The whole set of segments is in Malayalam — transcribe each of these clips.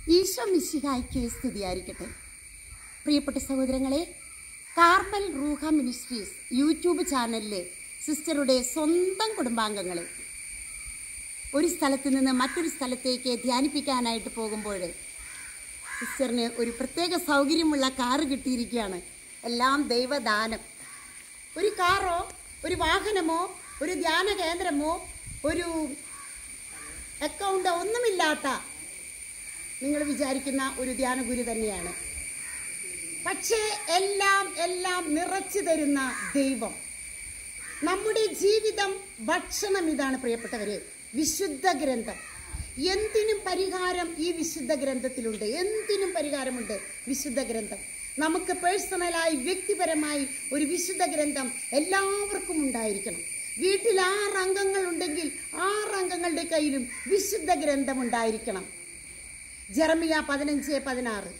ഈശോ മിശിഹായ്ക്ക് സ്തുതിയായിരിക്കട്ടെ പ്രിയപ്പെട്ട സഹോദരങ്ങളെ കാർമൽ റൂഹ മിനിസ്ട്രീസ് യൂട്യൂബ് ചാനലിലെ സിസ്റ്ററുടെ സ്വന്തം കുടുംബാംഗങ്ങളെ ഒരു സ്ഥലത്ത് നിന്ന് മറ്റൊരു സ്ഥലത്തേക്ക് ധ്യാനിപ്പിക്കാനായിട്ട് പോകുമ്പോൾ സിസ്റ്ററിന് ഒരു പ്രത്യേക സൗകര്യമുള്ള കാറ് കിട്ടിയിരിക്കുകയാണ് എല്ലാം ദൈവദാനം ഒരു കാറോ ഒരു വാഹനമോ ഒരു ധ്യാന കേന്ദ്രമോ ഒരു അക്കൗണ്ടോ ഒന്നുമില്ലാത്ത നിങ്ങൾ വിചാരിക്കുന്ന ഒരു ധ്യാന ഗുരു തന്നെയാണ് പക്ഷേ എല്ലാം എല്ലാം നിറച്ചു തരുന്ന ദൈവം നമ്മുടെ ജീവിതം ഭക്ഷണം ഇതാണ് പ്രിയപ്പെട്ടവരെ വിശുദ്ധ ഗ്രന്ഥം എന്തിനും പരിഹാരം ഈ വിശുദ്ധ ഗ്രന്ഥത്തിലുണ്ട് എന്തിനും പരിഹാരമുണ്ട് വിശുദ്ധ ഗ്രന്ഥം നമുക്ക് പേഴ്സണലായി വ്യക്തിപരമായി ഒരു വിശുദ്ധ ഗ്രന്ഥം എല്ലാവർക്കും ഉണ്ടായിരിക്കണം വീട്ടിൽ ആറ് അംഗങ്ങൾ ഉണ്ടെങ്കിൽ ആറ് അംഗങ്ങളുടെ കയ്യിലും വിശുദ്ധ ഗ്രന്ഥം ഉണ്ടായിരിക്കണം ജെറമിയ പതിനഞ്ച് പതിനാറ്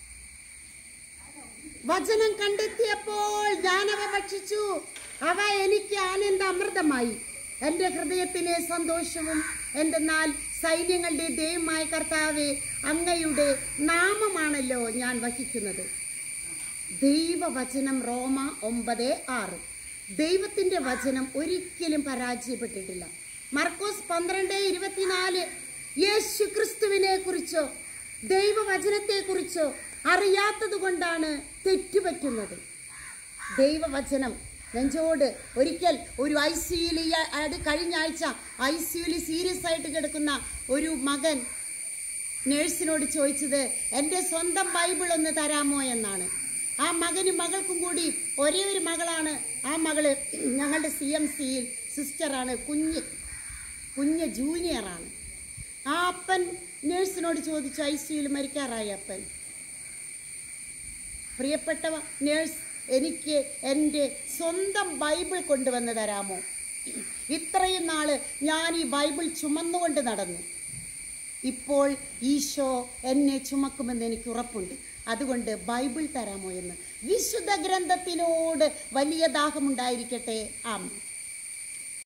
വചനം കണ്ടെത്തിയപ്പോൾ ഞാനവ ഭക്ഷിച്ചു അവ എനിക്ക് ആനന്ദ അമൃതമായി എൻ്റെ ഹൃദയത്തിന് സന്തോഷവും എന്തെന്നാൽ സൈന്യങ്ങളുടെ ദൈവമായ കർത്താവെ അങ്ങയുടെ നാമമാണല്ലോ ഞാൻ വഹിക്കുന്നത് ദൈവവചനം റോമ ഒമ്പത് ആറ് ദൈവത്തിൻ്റെ വചനം ഒരിക്കലും പരാജയപ്പെട്ടിട്ടില്ല മർക്കോസ് പന്ത്രണ്ട് ഇരുപത്തിനാല് യേശു ക്രിസ്തുവിനെ കുറിച്ചോ ദൈവവചനത്തെക്കുറിച്ചോ അറിയാത്തത് കൊണ്ടാണ് തെറ്റുപറ്റുന്നത് ദൈവവചനം നെഞ്ചോട് ഒരിക്കൽ ഒരു ഐ സിയിൽ ഈ അടി കഴിഞ്ഞ ആഴ്ച ഐ സിയുയിൽ സീരിയസ് ആയിട്ട് കിടക്കുന്ന ഒരു മകൻ നേഴ്സിനോട് ചോദിച്ചത് എൻ്റെ സ്വന്തം ബൈബിൾ ഒന്ന് തരാമോ എന്നാണ് ആ മകനും മകൾക്കും കൂടി ഒരേ ഒരു മകളാണ് ആ മകള് ഞങ്ങളുടെ സി എം സിയിൽ സിസ്റ്ററാണ് കുഞ്ഞ് കുഞ്ഞ് ജൂനിയറാണ് ആ അപ്പൻ നേഴ്സിനോട് ചോദിച്ചു ഐ സിയുയിൽ മരിക്കാറായി അപ്പൻ പ്രിയപ്പെട്ടവ നേഴ്സ് എനിക്ക് എൻ്റെ സ്വന്തം ബൈബിൾ കൊണ്ടുവന്ന് തരാമോ ഇത്രയും നാള് ഞാൻ ഈ ബൈബിൾ ചുമന്നുകൊണ്ട് നടന്നു ഇപ്പോൾ ഈശോ എന്നെ ചുമക്കുമെന്ന് എനിക്ക് ഉറപ്പുണ്ട് അതുകൊണ്ട് ബൈബിൾ തരാമോ എന്ന് വിശുദ്ധ ഗ്രന്ഥത്തിനോട് വലിയ ദാഹമുണ്ടായിരിക്കട്ടെ ആമേൻ